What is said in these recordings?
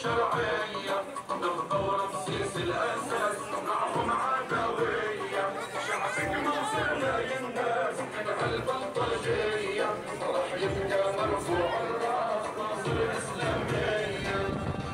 الشرعية نغدور السيس الأساس نعظم عدوية شعبك موسى ينداس من هالبلطجية راح يبقى مرفوع الراس ناصر الإسلامية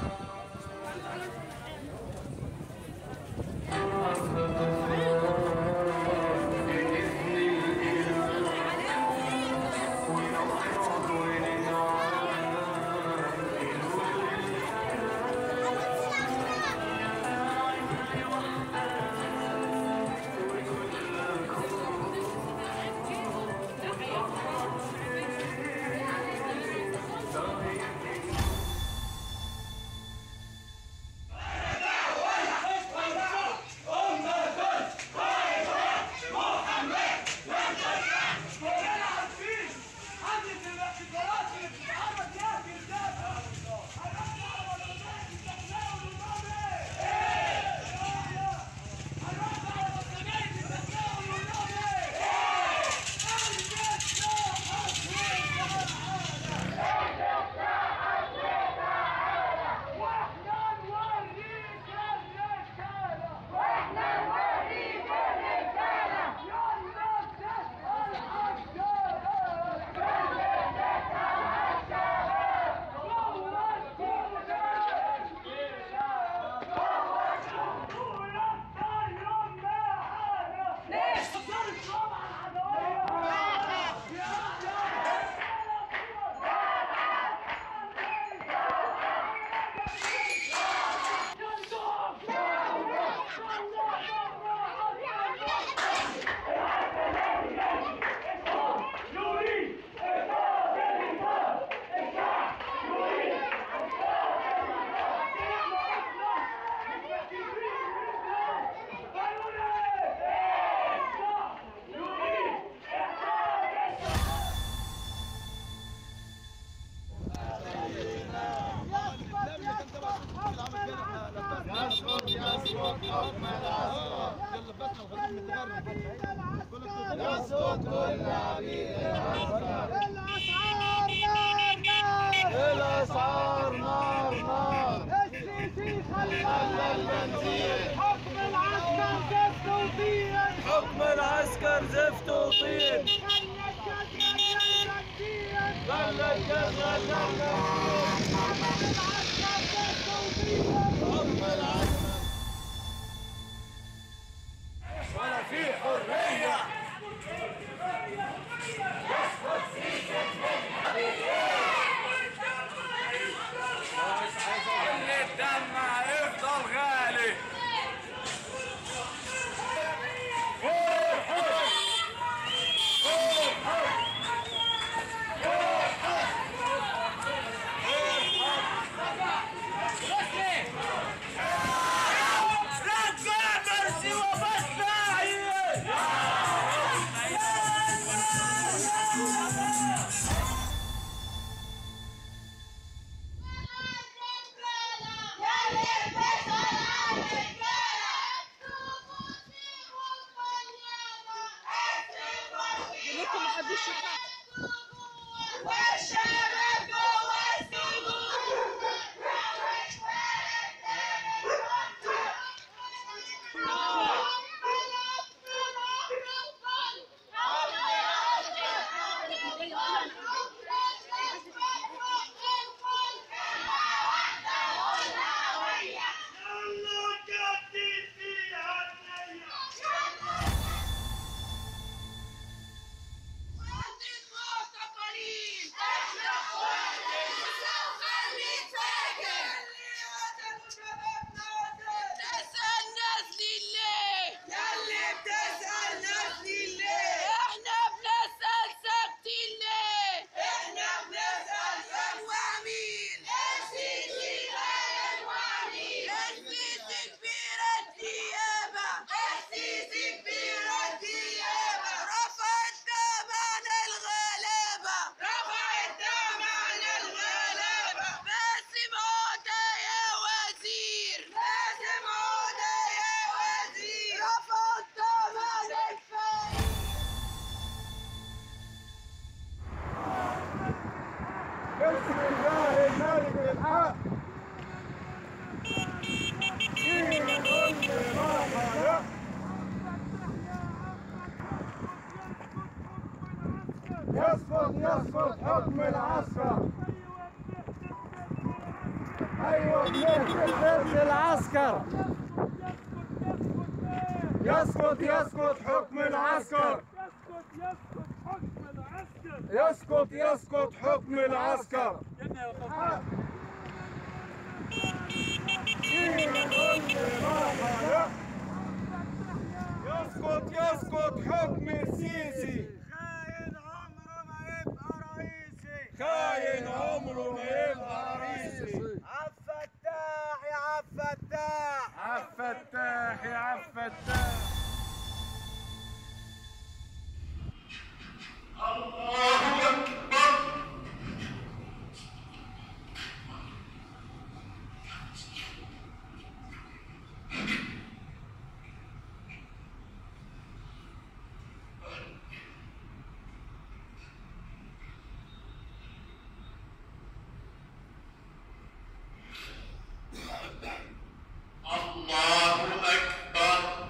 الاسعار نار نار الاسعار نار نار السيسي خلى البنزين حكم العسكر زفت وطين حكم العسكر زفت وطين خلى الجزر البنزين خلى الجزر البنزين حكم العسكر زفت وطين حكم العسكر ولا في حرية اللي الدم هيفضل غالي حكم العسكر يسقط يسقط حكم العسكر يسقط يسقط حكم العسكر يسقط يسقط حكم العسكر يسقط يسقط حكم السيسي خاين عمره ما يبقى رئيسي خاين عمره ما يبقى رئيسي عالفتاح يا عالفتاح عالفتاح يا عالفتاح الله أكبر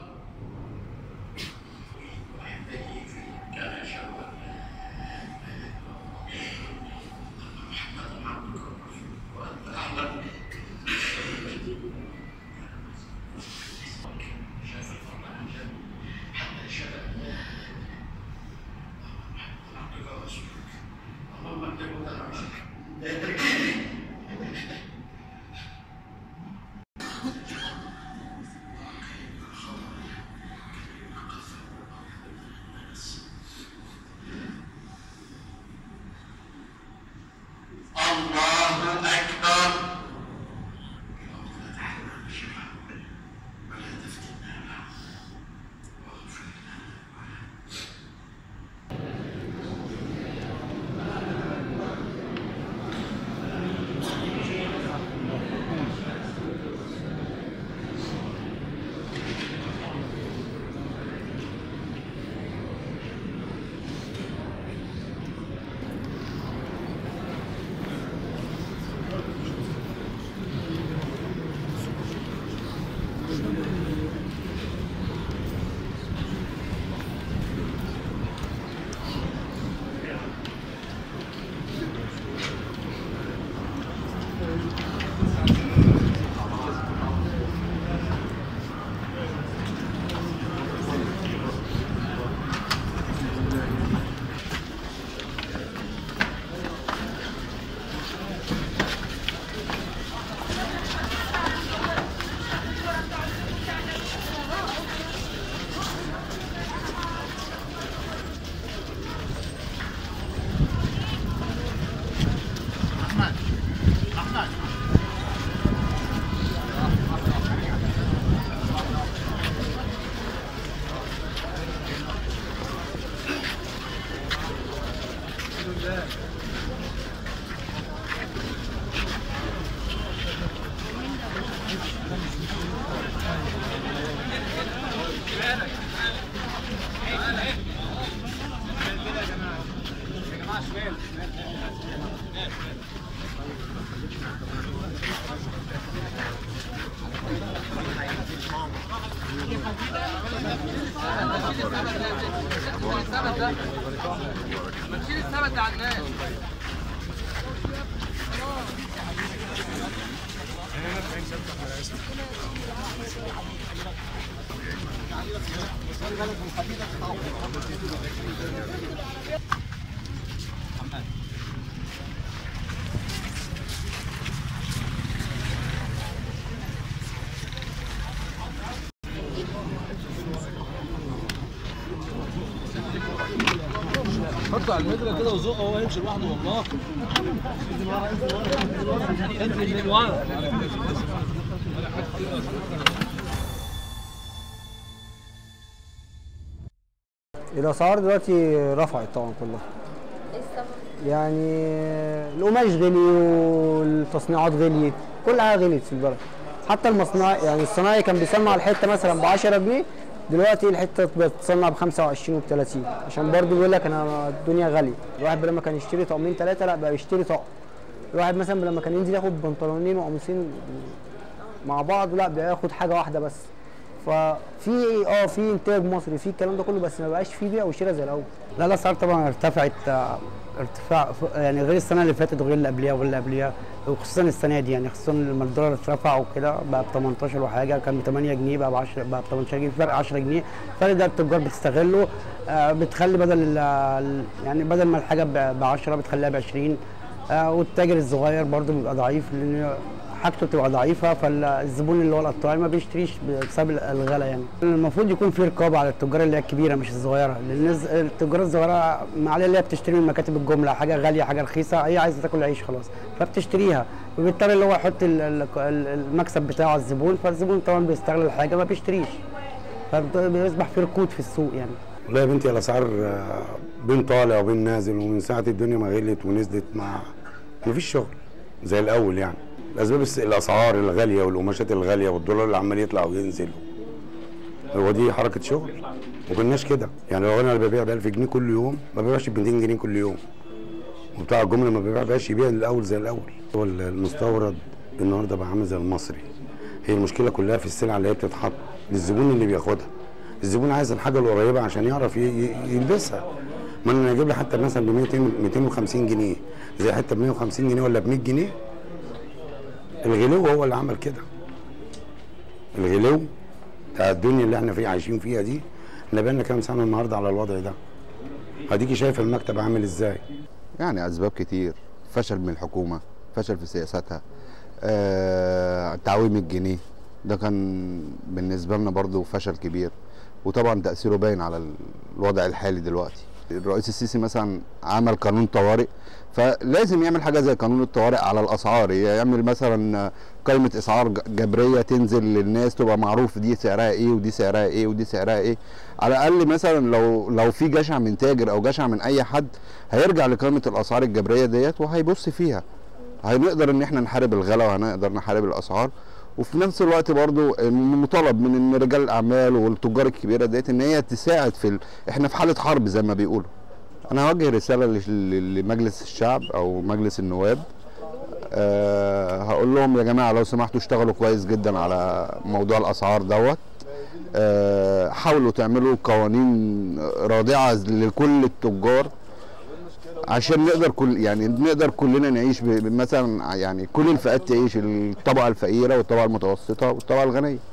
الله أكبر حطه على المدرة كده وزقه هو يمشي لوحده والله انزل من ورا الاسعار دلوقتي رفعت طبعا كلها ايه السبب؟ يعني القماش غلي والتصنيعات غليت كل حاجه غليت في البلد حتى المصنع يعني الصناعي كان بيصنع الحته مثلا ب 10 جنيه دلوقتي الحته بتتصنع ب 25 وب 30 عشان برضه بيقول لك انا الدنيا غاليه الواحد بدل ما كان يشتري طقمين ثلاثه لا بقى يشتري طقم الواحد مثلا لما كان ينزل ياخد بنطلونين وقميصين مع بعض لا بياخد حاجه واحده بس ففي اه في انتاج مصري في الكلام ده كله بس ما بقاش في بيع وشراء زي الاول لا الاسعار طبعا ارتفعت آه، ارتفاع ف- يعني غير السنه اللي فاتت وغير اللي قبلها واللي قبلها وخصوصا السنه دي يعني خصوصا لما الدولار اترفع وكده بقى ب 18 وحاجه كان ب 8 جنيه بقى ب 10 بقى ب 18 جنيه فرق 10 جنيه الفرق ده التجار بتستغله آه، بتخلي بدل ال- ال- يعني بدل ما الحاجه ب 10 بتخليها ب 20 آه، والتاجر الصغير برضه بيبقى ضعيف لان حاجته بتبقى ضعيفه فالزبون اللي هو القطاعي ما بيشتريش بسبب الغلا يعني المفروض يكون في رقابه على التجار اللي هي الكبيره مش الصغيره لان الز- التجار الصغيره ما عليها اللي هي بتشتري من مكاتب الجمله حاجه غاليه حاجه رخيصه هي عايزه تاكل عيش خلاص فبتشتريها وبيضطر اللي هو يحط ال- ال- ال- المكسب بتاعه على الزبون فالزبون طبعا بيستغل الحاجه ما بيشتريش فبيصبح في ركود في السوق يعني والله يا بنتي الاسعار آه، بين طالع وبين نازل ومن ساعه الدنيا ما غلت ونزلت ما ما فيش شغل زي الاول يعني الاسباب الس- الاسعار الغاليه والقماشات الغاليه والدولار اللي عمال يطلع وينزل هو دي حركه شغل ما كناش كده يعني لو انا اللي ببيع ب 1000 جنيه كل يوم ما ببيعش ب 200 جنيه كل يوم وبتاع الجمله ما بيبيعش يبيع الاول زي الاول هو المستورد النهارده بقى عامل زي المصري هي المشكله كلها في السلعه اللي هي بتتحط للزبون اللي بياخدها الزبون عايز الحاجه القريبه عشان يعرف ي- ي- يلبسها ما انا اجيب لي حتى مثلا ب 200 250 جنيه زي حته ب 150 جنيه ولا ب 100 جنيه الغلو هو اللي عمل كده الغلو بتاع الدنيا اللي احنا فيها عايشين فيها دي احنا بقالنا كام سنه النهارده على الوضع ده هديكي شايف المكتب عامل ازاي يعني اسباب كتير فشل من الحكومه فشل في سياساتها آه، تعويم الجنيه ده كان بالنسبه لنا برضو فشل كبير وطبعا تاثيره باين على ال- الوضع الحالي دلوقتي الرئيس السيسي مثلا عمل قانون طوارئ فلازم يعمل حاجه زي قانون الطوارئ على الاسعار يعمل مثلا قائمه اسعار ج- جبريه تنزل للناس تبقى معروف دي سعرها ايه ودي سعرها ايه ودي سعرها ايه على الاقل مثلا لو لو في جشع من تاجر او جشع من اي حد هيرجع لقائمه الاسعار الجبريه ديت وهيبص فيها هنقدر ان احنا نحارب الغلا وهنقدر نحارب الاسعار وفي نفس الوقت برضو المطالب من ان رجال الاعمال والتجار الكبيره ديت ان هي تساعد في ال... احنا في حاله حرب زي ما بيقولوا انا هوجه رساله لل- لمجلس الشعب او مجلس النواب أه هقول لهم يا جماعه لو سمحتوا اشتغلوا كويس جدا على موضوع الاسعار دوت أه حاولوا تعملوا قوانين رادعه لكل التجار عشان نقدر كل يعني نقدر كلنا نعيش ب- ب- مثلا يعني كل الفئات تعيش الطبقه الفقيره والطبقه المتوسطه والطبقه الغنيه